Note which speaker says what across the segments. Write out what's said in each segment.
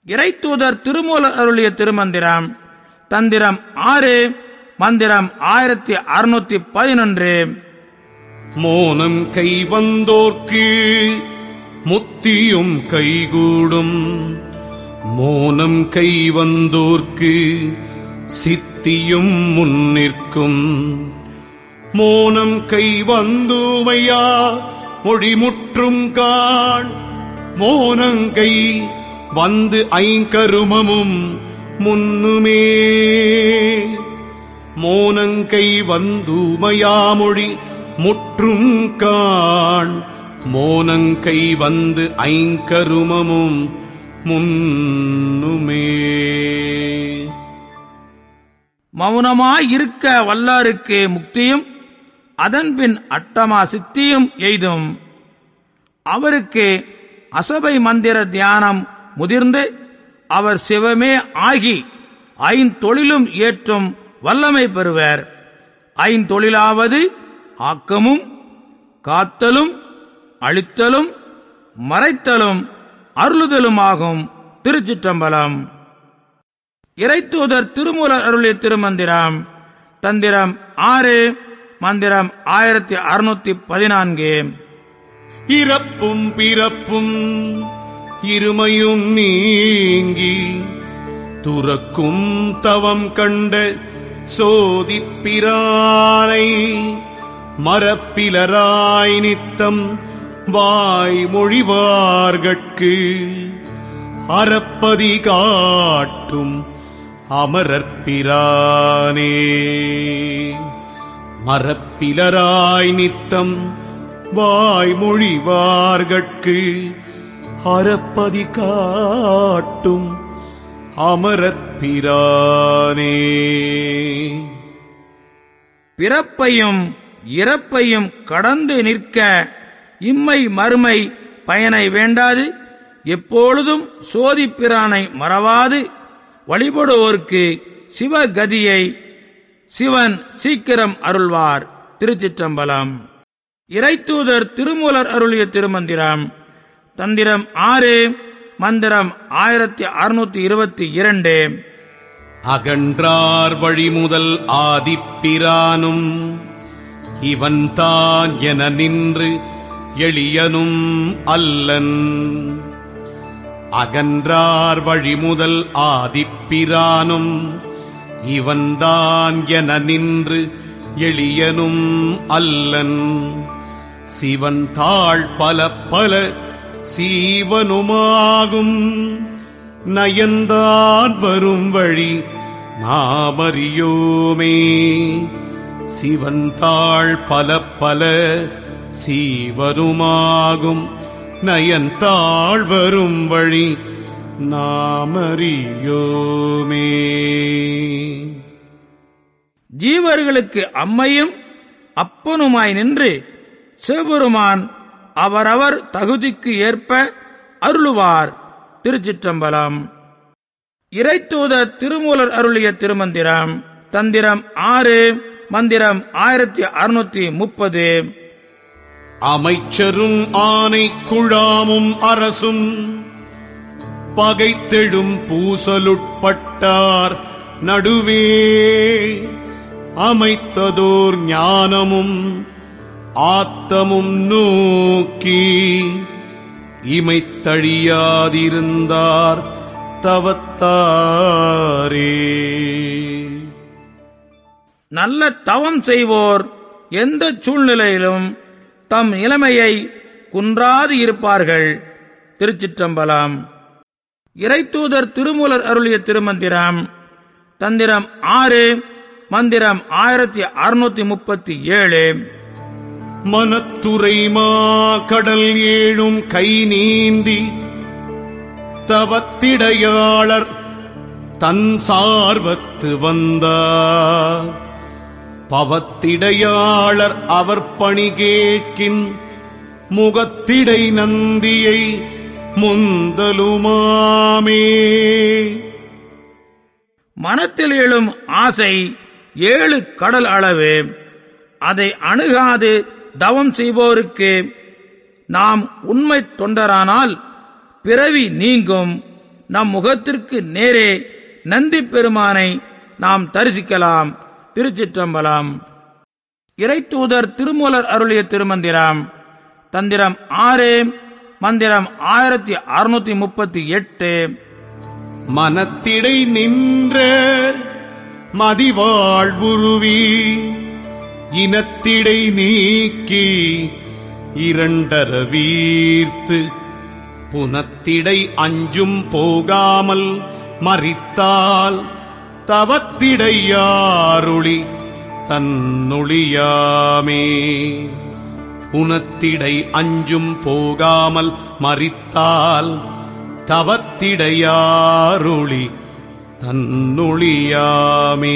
Speaker 1: இறைத்தூதர் திருமூலர் அருளிய திருமந்திரம் தந்திரம் ஆறு மந்திரம் ஆயிரத்தி அறுநூத்தி பதினொன்று
Speaker 2: மோனம் கை வந்தோர்க்கு முத்தியும் கைகூடும் மோனம் கை வந்தோர்க்கு சித்தியும் முன்னிற்கும் மோனம் கை வந்துமையா மொழிமுற்றும் காண் மோனங்கை வந்து ஐங்கருமமும் முன்னுமே மோனங்கை வந்துமையாமொழி முற்றும் காண் மோனங்கை வந்து ஐங்கருமமும் முன்னுமே
Speaker 1: மௌனமாய் இருக்க வல்லாருக்கு முக்தியும் அதன்பின் அட்டமா சித்தியும் எய்தும் அவருக்கு அசபை மந்திர தியானம் முதிர்ந்து அவர் சிவமே ஆகி ஐந்தொழிலும் ஏற்றும் வல்லமை பெறுவர் ஐந்தொழிலாவது ஆக்கமும் காத்தலும் அழித்தலும் மறைத்தலும் அருளுதலுமாகும் திருச்சிற்றம்பலம் இறைத்தூதர் திருமூலர் அருளிய திருமந்திரம் தந்திரம் ஆறு மந்திரம் ஆயிரத்தி அறுநூத்தி பதினான்கு
Speaker 2: இறப்பும் பிறப்பும் இருமையும் நீங்கி துறக்கும் தவம் கண்ட சோதிப்பிரானை மரப்பிலராய் நித்தம் வாய்மொழிவார்கட்கு அறப்பதி காட்டும் அமரற்பிரானே மரப்பிலராய் நித்தம் வாய்மொழிவார்கட்கு அறப்பதி காட்டும் அமரற்பிரானே
Speaker 1: பிறப்பையும் இறப்பையும் கடந்து நிற்க இம்மை மறுமை பயனை வேண்டாது எப்பொழுதும் சோதிப்பிரானை மறவாது வழிபடுவோர்க்கு சிவகதியை சிவன் சீக்கிரம் அருள்வார் திருச்சிற்றம்பலம் இறைத்தூதர் திருமூலர் அருளிய திருமந்திரம் தந்திரம் ஆறு மந்திரம் ஆயிரத்தி அறுநூத்தி இருபத்தி இரண்டு
Speaker 2: அகன்றார் வழிமுதல் ஆதிப்பிரானும் இவன்தான் என நின்று எளியனும் அல்லன் அகன்றார் வழிமுதல் ஆதிப்பிரானும் இவன்தான் என நின்று எளியனும் அல்லன் சிவன் தாழ் பல பல சீவனுமாகும் நயந்தான் வரும் வழி நாமறியோமே சிவன் தாழ் பல பல சீவனுமாகும் நயன்தாழ் வரும் வழி நாமறியோமே
Speaker 1: ஜீவர்களுக்கு அம்மையும் அப்பனுமாய் நின்று சிவபெருமான் அவரவர் தகுதிக்கு ஏற்ப அருளுவார் திருச்சிற்றம்பலம் இறைத்தூதர் திருமூலர் அருளிய திருமந்திரம் தந்திரம் ஆறு மந்திரம் ஆயிரத்தி அறுநூத்தி முப்பது
Speaker 2: அமைச்சரும் ஆனை குழாமும் அரசும் பகைத்தெழும் பூசலுட்பட்டார் நடுவே அமைத்ததோர் ஞானமும் ஆத்தமும் நோக்கி இமைத்தழியாதிருந்தார் தவத்தாரே
Speaker 1: நல்ல தவம் செய்வோர் எந்த சூழ்நிலையிலும் தம் இளமையை குன்றாது இருப்பார்கள் திருச்சிற்றம்பலம் இறைத்தூதர் திருமூலர் அருளிய திருமந்திரம் தந்திரம் ஆறு மந்திரம் ஆயிரத்தி அறுநூத்தி முப்பத்தி ஏழு
Speaker 2: மனத்துறைமா கடல் ஏழும் கை நீந்தி தவத்திடையாளர் தன் சார்வத்து வந்தார் பவத்திடையாளர் அவர் பணி கேட்கின் முகத்திடை நந்தியை முந்தலுமாமே
Speaker 1: மனத்தில் எழும் ஆசை ஏழு கடல் அளவு அதை அணுகாது தவம் செய்வோருக்கு நாம் உண்மை தொண்டரானால் பிறவி நீங்கும் நம் முகத்திற்கு நேரே நந்தி பெருமானை நாம் தரிசிக்கலாம் திருச்சிற்றம்பலம் இறைத்தூதர் திருமூலர் அருளிய திருமந்திரம் தந்திரம் ஆறு மந்திரம் ஆயிரத்தி அறுநூத்தி முப்பத்தி எட்டு
Speaker 2: மனத்திடை நின்ற மதிவாழ்வுருவி இனத்திடை நீக்கி இரண்டர வீர்த்து புனத்திடை அஞ்சும் போகாமல் மறித்தால் தவத்திடையாருளி தன்னொழியாமே புனத்திடை அஞ்சும் போகாமல் மறித்தால் தவத்திடையாருளி தன்னொழியாமே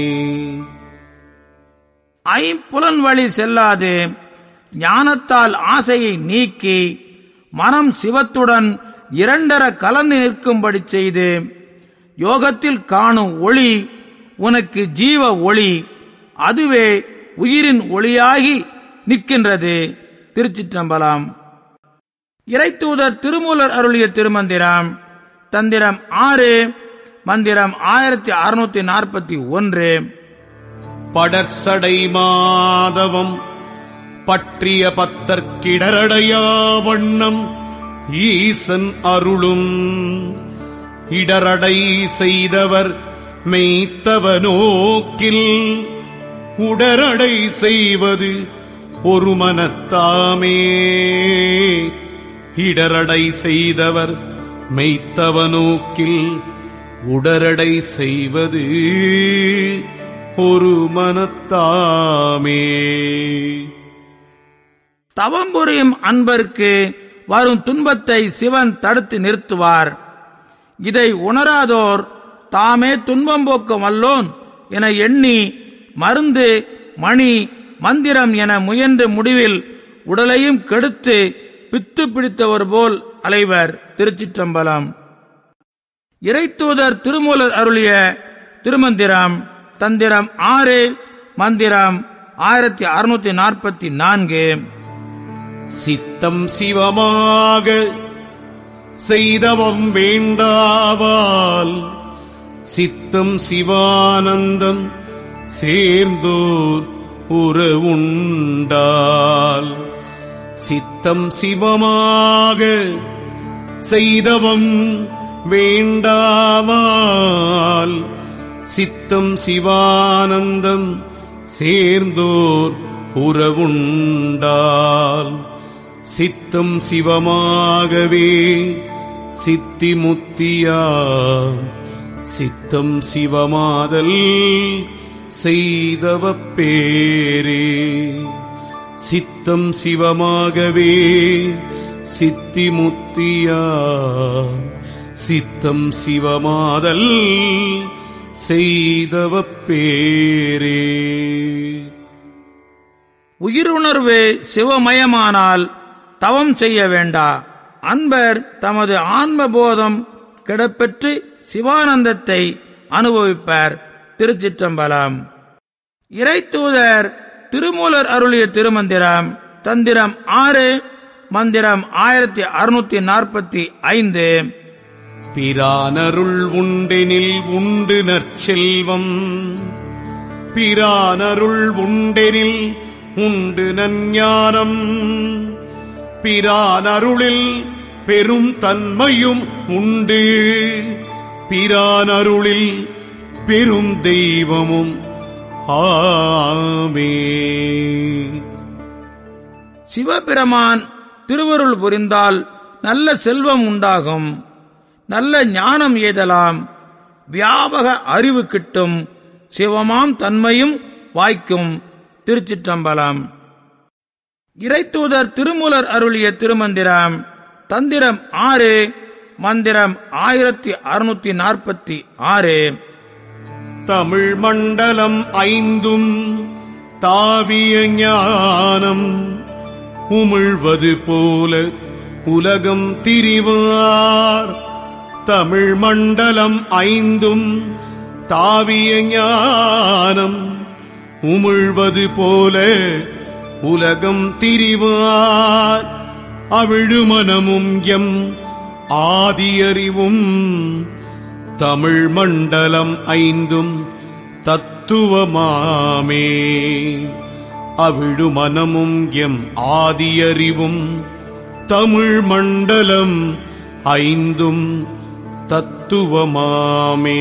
Speaker 1: ஐம்புலன் வழி செல்லாது ஞானத்தால் ஆசையை நீக்கி மனம் சிவத்துடன் இரண்டர கலந்து நிற்கும்படி செய்து யோகத்தில் காணும் ஒளி உனக்கு ஜீவ ஒளி அதுவே உயிரின் ஒளியாகி நிற்கின்றது திருச்சிற்றம்பலம் இறைத்தூதர் திருமூலர் அருளிய திருமந்திரம் தந்திரம் ஆறு மந்திரம் ஆயிரத்தி அறுநூத்தி நாற்பத்தி ஒன்று
Speaker 2: படர்சடை மாதவம் பற்றிய பத்தற்கிடரடையா வண்ணம் ஈசன் அருளும் இடரடை செய்தவர் மெய்த்தவ நோக்கில் உடரடை செய்வது ஒரு மனத்தாமே இடரடை செய்தவர் மெய்த்தவ நோக்கில் உடரடை செய்வது ஒரு மனத்தாமே
Speaker 1: தவம் புரியும் அன்பருக்கு வரும் துன்பத்தை சிவன் தடுத்து நிறுத்துவார் இதை உணராதோர் தாமே துன்பம் போக்க வல்லோன் என எண்ணி மருந்து மணி மந்திரம் என முயன்ற முடிவில் உடலையும் கெடுத்து பித்து பிடித்தவர் போல் அலைவர் திருச்சிற்றம்பலம் இறைத்தூதர் திருமூலர் அருளிய திருமந்திரம் தந்திரம் ஆறு மந்திரம் ஆயிரத்தி அறுநூத்தி நாற்பத்தி நான்கு
Speaker 2: சித்தம் சிவமாக செய்தவம் வேண்டாவால் சித்தம் சிவானந்தம் சேர்ந்தோர் உறவுண்டால் சித்தம் சிவமாக செய்தவம் வேண்டாவால் சித்தம் சிவானந்தம் சேர்ந்தோர் உறவுண்டால் சித்தம் சிவமாகவே சித்தி முத்தியா சித்தம் சிவமாதல் செய்தவ பேரே சித்தம் சிவமாகவே சித்தி முத்தியா சித்தம் சிவமாதல் செய்தவ பேரே
Speaker 1: உயிருணர்வு சிவமயமானால் தவம் செய்ய வேண்டா அன்பர் தமது ஆன்மபோதம் கிடப்பெற்று சிவானந்தத்தை அனுபவிப்பர் திருச்சிற்றம்பலம் இறைத்தூதர் திருமூலர் அருளிய திருமந்திரம் தந்திரம் ஆறு மந்திரம் ஆயிரத்தி அறுநூத்தி நாற்பத்தி ஐந்து
Speaker 2: பிரானருள் உண்டெனில் உண்டு நற்செல்வம் பிரானருள் உண்டெனில் உண்டு நஞ்ஞானம் பிரானருளில் பெரும் தன்மையும் உண்டு பிரானருளில் பெரும் தெய்வமும் ஆமே
Speaker 1: சிவபெருமான் திருவருள் புரிந்தால் நல்ல செல்வம் உண்டாகும் நல்ல ஞானம் ஏதலாம் வியாபக அறிவு கிட்டும் சிவமாம் தன்மையும் வாய்க்கும் திருச்சிற்றம்பலம் இறைத்தூதர் திருமூலர் அருளிய திருமந்திரம் தந்திரம் ஆறு மந்திரம் ஆயிரத்தி அறுநூத்தி நாற்பத்தி ஆறு
Speaker 2: தமிழ் மண்டலம் ஐந்தும் தாவிய ஞானம் உமிழ்வது போல உலகம் திரிவார் தமிழ் மண்டலம் ஐந்தும் தாவிய ஞானம் உமிழ்வது போல உலகம் திரிவார் அவிழுமனமும் எம் ஆதியறிவும் தமிழ் மண்டலம் ஐந்தும் தத்துவமாமே அவிழு மனமும் எம் ஆதியறிவும் தமிழ் மண்டலம் ஐந்தும் தத்துவமாமே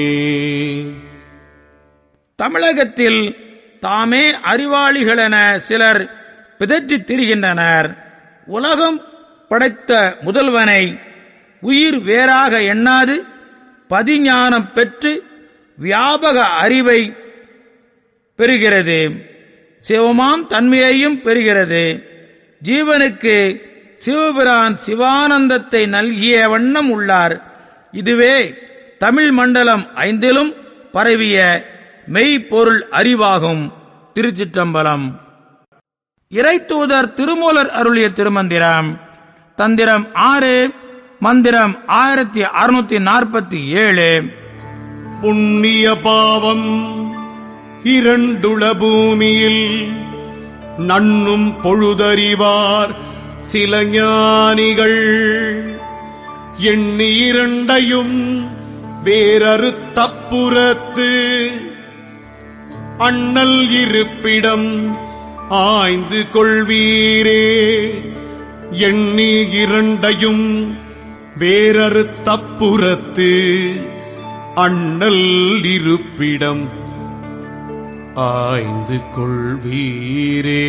Speaker 1: தமிழகத்தில் தாமே அறிவாளிகள் என சிலர் பிதற்றித் திரிகின்றனர் உலகம் படைத்த முதல்வனை உயிர் வேறாக எண்ணாது பதிஞானம் பெற்று வியாபக அறிவை பெறுகிறது சிவமாம் தன்மையையும் பெறுகிறது ஜீவனுக்கு சிவபிரான் சிவானந்தத்தை நல்கிய வண்ணம் உள்ளார் இதுவே தமிழ் மண்டலம் ஐந்திலும் பரவிய மெய்ப்பொருள் அறிவாகும் திருச்சிற்றம்பலம் இறைத்தூதர் திருமூலர் அருளிய திருமந்திரம் தந்திரம் ஆறு மந்திரம் ஆயிரத்தி அறுநூத்தி நாற்பத்தி ஏழு
Speaker 2: புண்ணிய பாவம் இரண்டுள பூமியில் நண்ணும் பொழுதறிவார் சில ஞானிகள் எண்ணி இரண்டையும் வேறறுத்தப்புறத்து அண்ணல் இருப்பிடம் ஆய்ந்து கொள்வீரே எண்ணி இரண்டையும் வேறறுத்தப்புறத்து அண்ணல் இருப்பிடம் ஆய்ந்து கொள்வீரே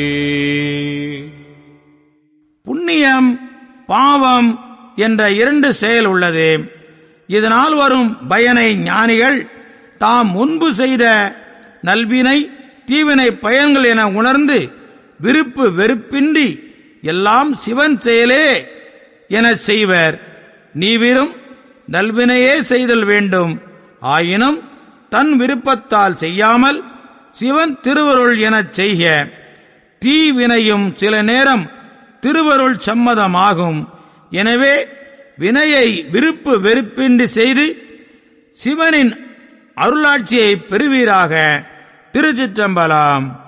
Speaker 1: புண்ணியம் பாவம் என்ற இரண்டு செயல் உள்ளது இதனால் வரும் பயனை ஞானிகள் தாம் முன்பு செய்த நல்வினை தீவினை பயன்கள் என உணர்ந்து விருப்பு வெறுப்பின்றி எல்லாம் சிவன் செயலே என செய்வர் நீவிரும் நல்வினையே செய்தல் வேண்டும் ஆயினும் தன் விருப்பத்தால் செய்யாமல் சிவன் திருவருள் எனச் செய்க தீவினையும் சில நேரம் திருவருள் சம்மதமாகும் எனவே வினையை விருப்பு வெறுப்பின்றி செய்து சிவனின் அருளாட்சியை பெறுவீராக திருச்சிற்றம்பலம்